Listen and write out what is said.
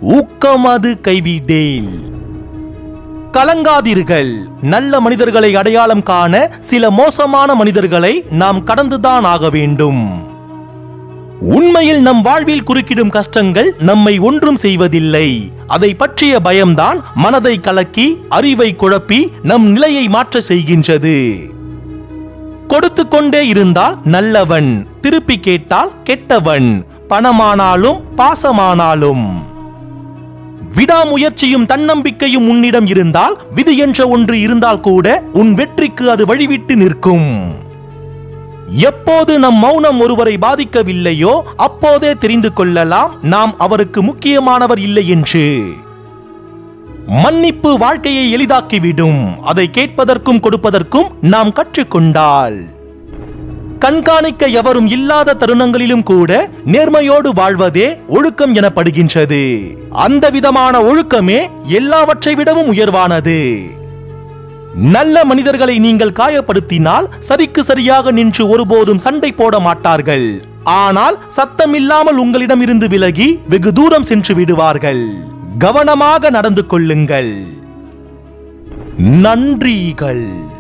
ஊக்கம் அது கைவிடேன் கலங்காதீர்கள் நல்ல மனிதர்களை அடையாளம் காண சில மோசமான மனிதர்களை நாம் கடந்துதான் ஆக வேண்டும் உண்மையில் நம் வாழ்வில் குறுக்கிடும் கஷ்டங்கள் நம்மை ஒன்றும் செய்வதில்லை அதை பற்றிய பயம்தான் மனதை கலக்கி அறிவை குழப்பி நம் நிலையை மாற்ற செய்கின்றது கொடுத்து கொண்டே இருந்தால் நல்லவன் திருப்பி கேட்டால் கெட்டவன் பணமானாலும் பாசமானாலும் விடாமுயற்சியும் தன்னம்பிக்கையும் உன்னிடம் இருந்தால் விதி என்ற ஒன்று இருந்தால் கூட உன் வெற்றிக்கு அது வழிவிட்டு நிற்கும் எப்போது நம் மௌனம் ஒருவரை பாதிக்கவில்லையோ அப்போதே தெரிந்து கொள்ளலாம் நாம் அவருக்கு முக்கியமானவர் இல்லை என்று மன்னிப்பு வாழ்க்கையை எளிதாக்கிவிடும் அதை கேட்பதற்கும் கொடுப்பதற்கும் நாம் கற்றுக்கொண்டால் கண்காணிக்க எவரும் இல்லாத தருணங்களிலும் கூட நேர்மையோடு வாழ்வதே ஒழுக்கம் எனப்படுகின்றது அந்த விதமான ஒழுக்கமே எல்லாவற்றை விடவும் உயர்வானது நல்ல மனிதர்களை நீங்கள் காயப்படுத்தினால் சரிக்கு சரியாக நின்று ஒருபோதும் சண்டை போட மாட்டார்கள் ஆனால் சத்தமில்லாமல் உங்களிடமிருந்து விலகி வெகு தூரம் சென்று விடுவார்கள் கவனமாக நடந்து கொள்ளுங்கள் நன்றிகள்